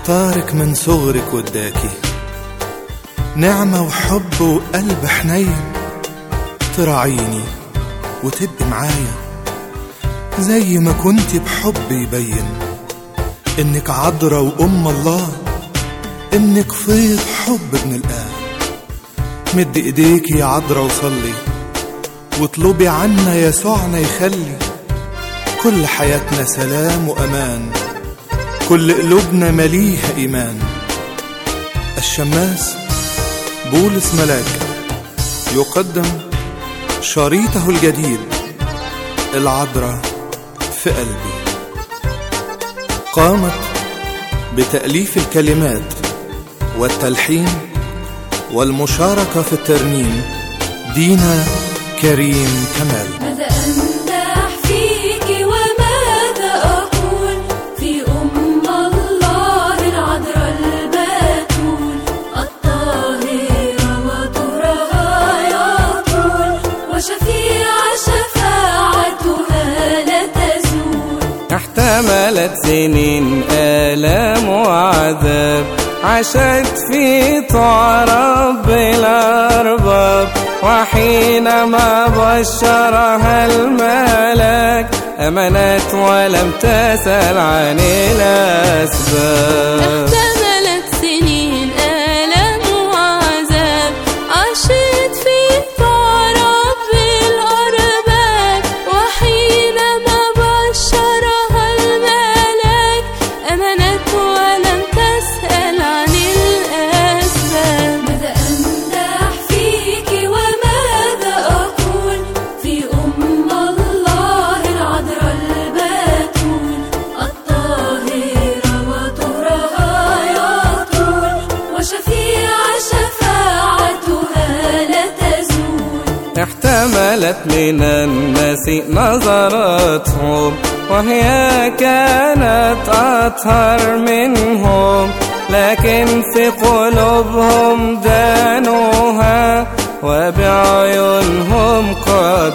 اختارك من صغرك وداكي نعمة وحب وقلب حنين تراعيني وتبقي معايا زي ما كنت بحب يبين انك عذرة وام الله انك فيض حب ابن الآب مد ايديك يا عذرة وصلي واطلبي عنا يسوعنا يخلي كل حياتنا سلام وأمان كل قلوبنا مليها إيمان الشماس بولس ملاك يقدم شريطه الجديد العذراء في قلبي قامت بتأليف الكلمات والتلحين والمشاركة في الترنيم دينا كريم كمال ماذا أمدح فيك وماذا أقول في أم الله العذراء البتول الطاهرة وطهرها يطول وشفيع شفاعتها لا تزول احتملت سنين آلام وعذاب عاشت في طاع رب الأرباب وحينما بشرها الملاك أمنت ولم تسأل عن الأسباب احتملت سنين آلام وعذاب عاشت في طاع رب الأرباب وحينما بشرها الملاك أمنت ولم تسأل عن الأسباب ماذا أمدح فيك وماذا أقول في أم الله العذراء البتول الطاهرة وطهرها يطول وشفيع شفاعتها لا تزول احتملت من الناس نظرتهم وهي كانت أطهر منهم لكن في قلوبهم دانوها وبعيونهم قد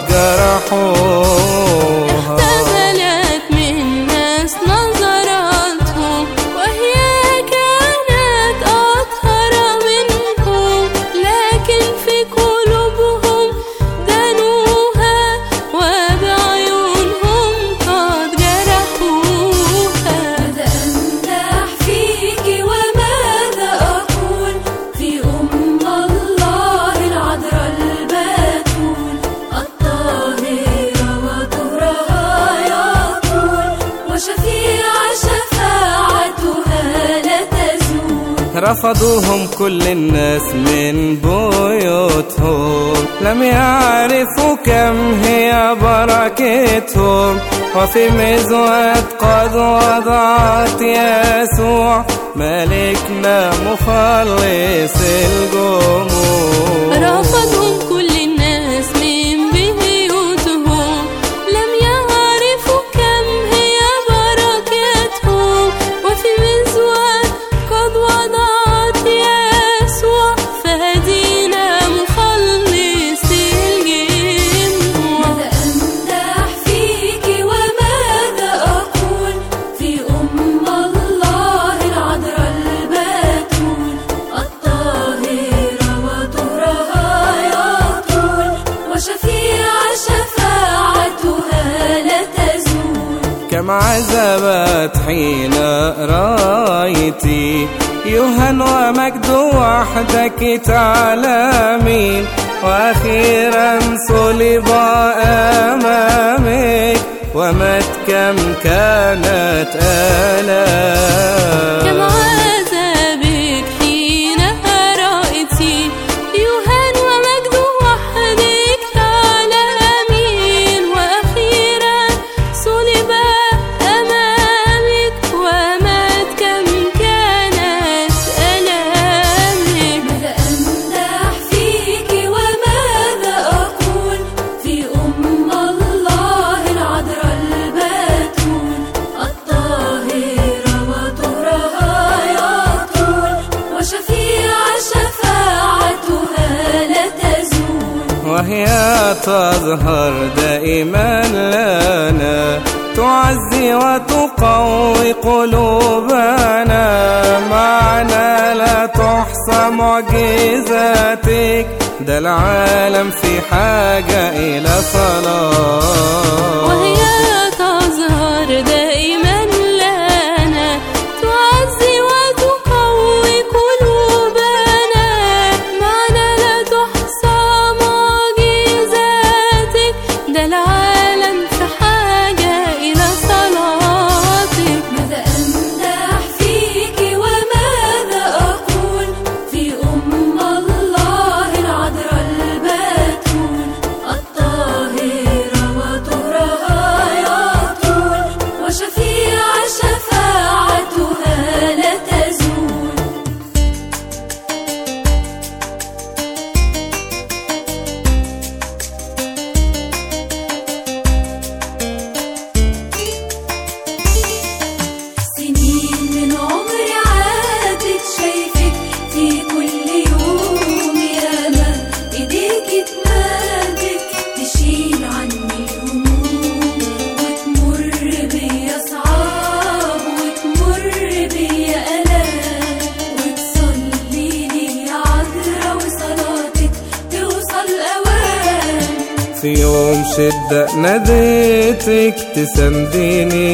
جرحوها احتملت من ناس نظراتهم وهي كانت أطهر منهم لكن في قلوبهم دانوها وبعيونهم قد جرحوها ماذا أمدح فيك وماذا أقول في أم الله العذراء البتول الطاهرة وطهرها يطول وشفيع شفاعتها لا تزول رفضوهم كل الناس من بيوتهم لم يعرفوا كم هي بركتهم وفي مزود قد وضعت يسوع ملكنا مخلص الجموع رفضهم كل الناس من بيوتهم لم يعرفوا كم هي بركتهم وفي مزود قد وضعت يسوع فهدينا مخلص الجموع ماذا أمدح فيك وماذا أقول في أم الله العذراء البتول الطاهرة وطهرها يطول وشفيع شفاعتها لا تزول كم عذبت حين رأيتي يوهن ومجد وحدك تعلمين وأخيرا صلب أمامك ومات كم كانت آلام كم عذابك حين رأيتي يوهان ومجد وحدك تعلمين وأخيرا صلب أمامك ومات كم كانت ألامك ماذا أمدح فيك وماذا أقول في أم الله العذراء البتول الطاهرة وطهرها وهي تظهر دائما لنا تعزي وتقوي قلوبنا معنا لا تحصى معجزاتك ده العالم في حاجة إلى صلاة وهي تظهر دائما لنا تعزي وتقوي قلوبنا معنا لا تحصى معجزاتك ده العالم في حاجة إلى صلاتك ماذا أمدح فيك وماذا أقول في أم الله العذراء البتول الطاهرة وطهرها يطول وشفيع شفاعتها لا تزول سنين من عمري عادت شايفك في كل يوم ياما ايديك تمادك تشيل عني الهموم وتمر بيا صعاب وتمر بيا الام وتصلي لي يا عذرا وصلاتك توصل اوام في يوم شدة ناديتك تسنديني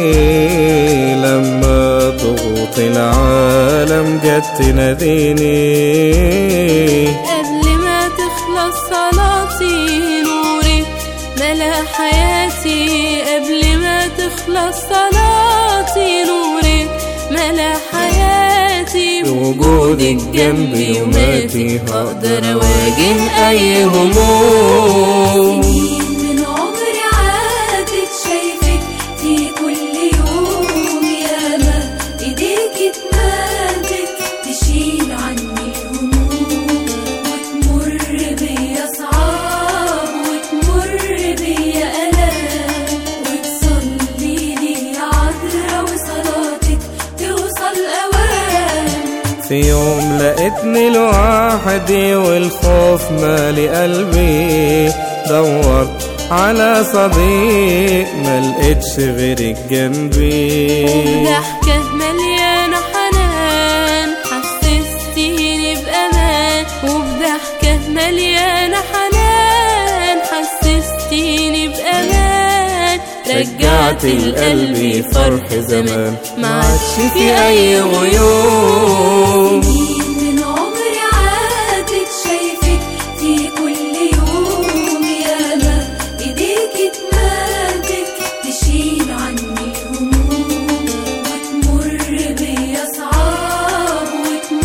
لما ضغوط العالم جت تناديني قبل ما تخلص صلاتي نورك ملا حياتي قبل ما تخلص صلاتي نورك ملا حياتي بوجودك جنبي وماتي هقدر أواجه أي هموم سنين من عمري عادت شايفك في كل يوم ياما ايديك تمادك تشيل عني الهموم وتمر بيا صعاب وتمر بيا الام وتصلي لي يا عذرا وصلاتك توصل اوام في يوم لقيتني لوحدي والخوف مالي قلبي دورت على صديق ملقتش غيرك جنبي ضحكة مليانة حنان حسستيني بأمان وبضحكة مليانة حنان حسستيني بأمان رجعت لقلبي فرح زمان ما عادش في أي غيوم من عمري عادت شايفك في كل يوم ياما ايديك تمادك تشيل عني الهموم وتمر بيا صعاب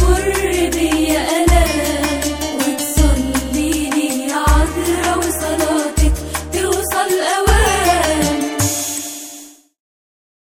وتمر بيا الام وتصلي لي يا عذرا وصلاتك